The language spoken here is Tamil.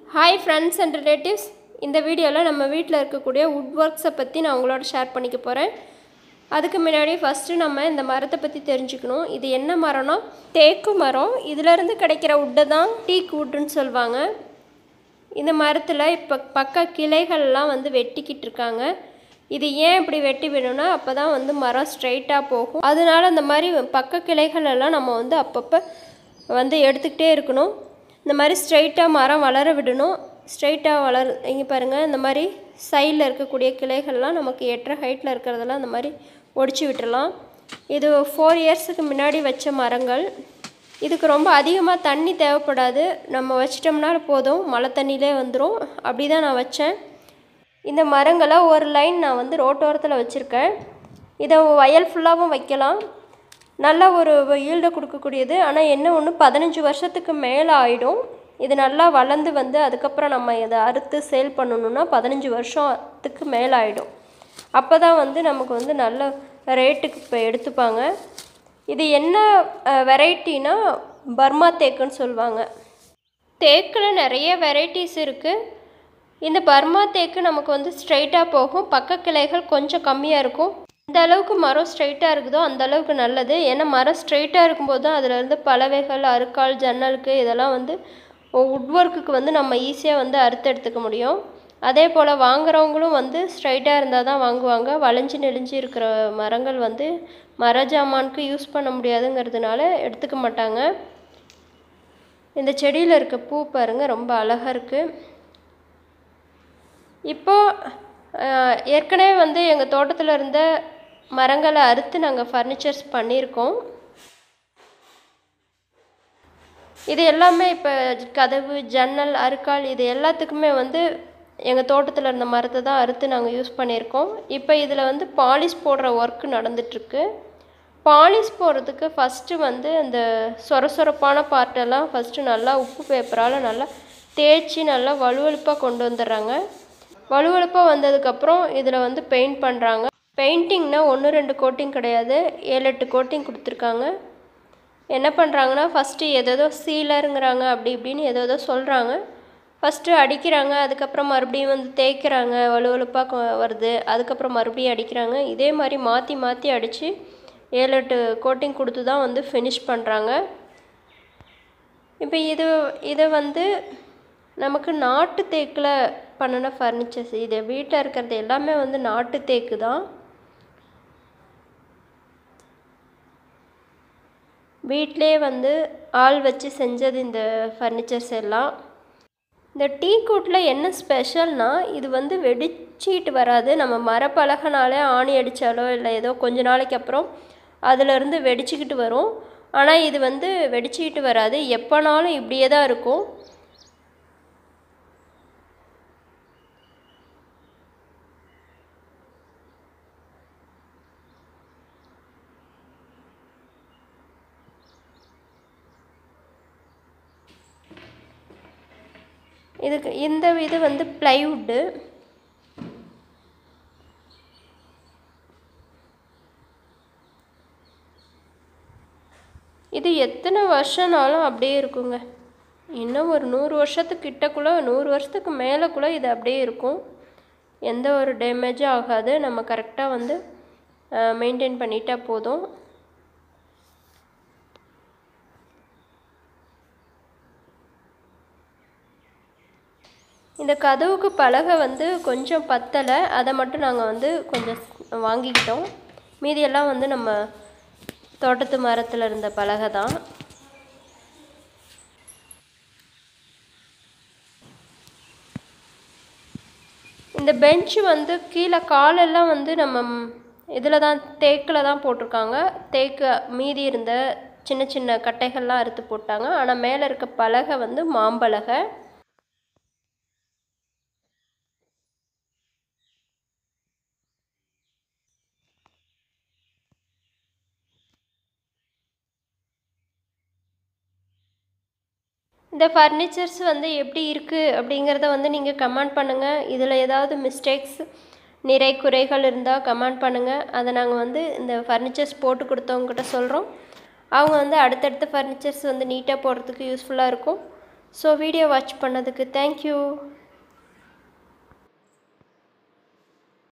ஹாய் ஃப்ரெண்ட்ஸ் அண்ட் ரிலேட்டிவ்ஸ் இந்த வீடியோவில் நம்ம வீட்டில் இருக்கக்கூடிய வுட் ஒர்க்ஸை பற்றி நான் உங்களோட ஷேர் பண்ணிக்க போகிறேன் அதுக்கு முன்னாடி ஃபஸ்ட்டு நம்ம இந்த மரத்தை பற்றி தெரிஞ்சுக்கணும் இது என்ன மரம்னா தேக்கு மரம் இதிலேருந்து கிடைக்கிற வுட்டை தான் டீக் வுட்டுன்னு சொல்லுவாங்க இந்த மரத்தில் இப்போ பக்க கிளைகள்லாம் வந்து வெட்டிக்கிட்டு இருக்காங்க இது ஏன் இப்படி வெட்டி விடணும்னா அப்போ தான் வந்து மரம் ஸ்ட்ரைட்டாக போகும் அதனால இந்த மாதிரி பக்க கிளைகள் எல்லாம் நம்ம வந்து அப்பப்போ வந்து எடுத்துக்கிட்டே இருக்கணும் இந்த மாதிரி ஸ்ட்ரைட்டாக மரம் வளர விடணும் ஸ்ட்ரைட்டாக வளர் இங்கே பாருங்கள் இந்த மாதிரி சைடில் இருக்கக்கூடிய கிளைகள்லாம் நமக்கு எட்டரை ஹைட்டில் இருக்கிறதெல்லாம் இந்த மாதிரி ஒடிச்சு விட்டுறலாம் இது ஃபோர் இயர்ஸுக்கு முன்னாடி வச்ச மரங்கள் இதுக்கு ரொம்ப அதிகமாக தண்ணி தேவைப்படாது நம்ம வச்சிட்டோம்னா போதும் மழை தண்ணியிலே வந்துடும் அப்படி தான் நான் வச்சேன் இந்த மரங்களை ஒரு லைன் நான் வந்து ரோட்டோரத்தில் வச்சுருக்கேன் இதை வயல் ஃபுல்லாகவும் வைக்கலாம் நல்ல ஒரு ஈல்டை கொடுக்கக்கூடியது ஆனால் என்ன ஒன்று பதினஞ்சு வருஷத்துக்கு மேலே ஆகிடும் இது நல்லா வளர்ந்து வந்து அதுக்கப்புறம் நம்ம இதை அறுத்து சேல் பண்ணணுன்னா பதினஞ்சு வருஷத்துக்கு மேலே ஆகிடும் அப்போ தான் வந்து நமக்கு வந்து நல்ல ரேட்டுக்கு இப்போ எடுத்துப்பாங்க இது என்ன வெரைட்டினா பர்மா தேக்குன்னு சொல்லுவாங்க தேக்கில் நிறைய வெரைட்டிஸ் இருக்குது இந்த பர்மா தேக்கு நமக்கு வந்து ஸ்ட்ரைட்டாக போகும் பக்க கிளைகள் கொஞ்சம் கம்மியாக இருக்கும் இந்த அளவுக்கு மரம் ஸ்ட்ரைட்டாக இருக்குதோ அந்த அளவுக்கு நல்லது ஏன்னா மரம் ஸ்ட்ரைட்டாக இருக்கும்போது தான் அதிலேருந்து பலவைகள் அருக்கால் ஜன்னலுக்கு இதெல்லாம் வந்து வுட் ஒர்க்குக்கு வந்து நம்ம ஈஸியாக வந்து அறுத்து எடுத்துக்க முடியும் அதே போல் வாங்குறவங்களும் வந்து ஸ்ட்ரைட்டாக இருந்தால் தான் வாங்குவாங்க வளைஞ்சு நெளிஞ்சு இருக்கிற மரங்கள் வந்து மர ஜாமானுக்கு யூஸ் பண்ண முடியாதுங்கிறதுனால எடுத்துக்க மாட்டாங்க இந்த செடியில் இருக்க பூ பாருங்கள் ரொம்ப அழகாக இருக்குது இப்போது ஏற்கனவே வந்து எங்கள் தோட்டத்தில் இருந்த மரங்களை அறுத்து நாங்கள் ஃபர்னிச்சர்ஸ் பண்ணியிருக்கோம் இது எல்லாமே இப்போ கதவு ஜன்னல் அருக்கால் இது எல்லாத்துக்குமே வந்து எங்கள் தோட்டத்தில் இருந்த மரத்தை தான் அறுத்து நாங்கள் யூஸ் பண்ணியிருக்கோம் இப்போ இதில் வந்து பாலிஷ் போடுற ஒர்க்கு நடந்துட்டுருக்கு பாலிஷ் போடுறதுக்கு ஃபஸ்ட்டு வந்து அந்த சொர சொரப்பான பார்ட்டெல்லாம் ஃபஸ்ட்டு நல்லா உப்பு பேப்பரால் நல்லா தேய்ச்சி நல்லா வலுவழுப்பாக கொண்டு வந்துடுறாங்க வலுவழுப்பாக வந்ததுக்கப்புறம் இதில் வந்து பெயிண்ட் பண்ணுறாங்க பெயிண்டிங்னா ஒன்று ரெண்டு கோட்டிங் கிடையாது ஏழு எட்டு கோட்டிங் கொடுத்துருக்காங்க என்ன பண்ணுறாங்கன்னா ஃபஸ்ட்டு எதேதோ சீலருங்கிறாங்க அப்படி இப்படின்னு எதேதோ சொல்கிறாங்க ஃபஸ்ட்டு அடிக்கிறாங்க அதுக்கப்புறம் மறுபடியும் வந்து தேய்க்கிறாங்க வலுவழுப்பாக வருது அதுக்கப்புறம் மறுபடியும் அடிக்கிறாங்க இதே மாதிரி மாற்றி மாற்றி அடித்து ஏழு எட்டு கோட்டிங் கொடுத்து தான் வந்து ஃபினிஷ் பண்ணுறாங்க இப்போ இது இதை வந்து நமக்கு நாட்டு தேக்கில் பண்ணின ஃபர்னிச்சர்ஸ் இது வீட்டில் இருக்கிறது எல்லாமே வந்து நாட்டு தேக்கு தான் வீட்டிலே வந்து ஆள் வச்சு செஞ்சது இந்த ஃபர்னிச்சர்ஸ் எல்லாம் இந்த டீ கூட்டில் என்ன ஸ்பெஷல்னால் இது வந்து வெடிச்சிட்டு வராது நம்ம மரப்பலகனாலே ஆணி அடித்தாலோ இல்லை ஏதோ கொஞ்ச நாளைக்கு அப்புறம் அதிலிருந்து வெடிச்சுக்கிட்டு வரும் ஆனால் இது வந்து வெடிச்சிக்கிட்டு வராது எப்போனாலும் இப்படியே தான் இருக்கும் இதுக்கு இந்த இது வந்து ப்ளைவுட்டு இது எத்தனை வருஷனாலும் அப்படியே இருக்குங்க இன்னும் ஒரு நூறு வருஷத்துக்கிட்டக்குள்ளே நூறு வருஷத்துக்கு மேலேக்குள்ளே இது அப்படியே இருக்கும் எந்த ஒரு டேமேஜும் ஆகாது நம்ம கரெக்டாக வந்து மெயின்டைன் பண்ணிட்டா போதும் இந்த கதவுக்கு பலகை வந்து கொஞ்சம் பத்தலை அதை மட்டும் நாங்கள் வந்து கொஞ்சம் வாங்கிக்கிட்டோம் மீதியெல்லாம் வந்து நம்ம தோட்டத்து மரத்தில் இருந்த பலகை தான் இந்த பெஞ்சு வந்து கீழே காலெல்லாம் வந்து நம்ம இதில் தான் தேக்கில் தான் போட்டிருக்காங்க தேக்கு மீதி இருந்த சின்ன சின்ன கட்டைகள்லாம் அறுத்து போட்டாங்க ஆனால் மேலே இருக்க பலகை வந்து மாம்பலகை இந்த ஃபர்னிச்சர்ஸ் வந்து எப்படி இருக்குது அப்படிங்கிறத வந்து நீங்கள் கமெண்ட் பண்ணுங்கள் இதில் ஏதாவது மிஸ்டேக்ஸ் நிறை குறைகள் இருந்தால் கமெண்ட் பண்ணுங்கள் அதை நாங்கள் வந்து இந்த ஃபர்னிச்சர்ஸ் போட்டு கொடுத்தவங்ககிட்ட சொல்கிறோம் அவங்க வந்து அடுத்தடுத்த ஃபர்னிச்சர்ஸ் வந்து நீட்டாக போடுறதுக்கு யூஸ்ஃபுல்லாக இருக்கும் ஸோ வீடியோ வாட்ச் பண்ணதுக்கு தேங்க்யூ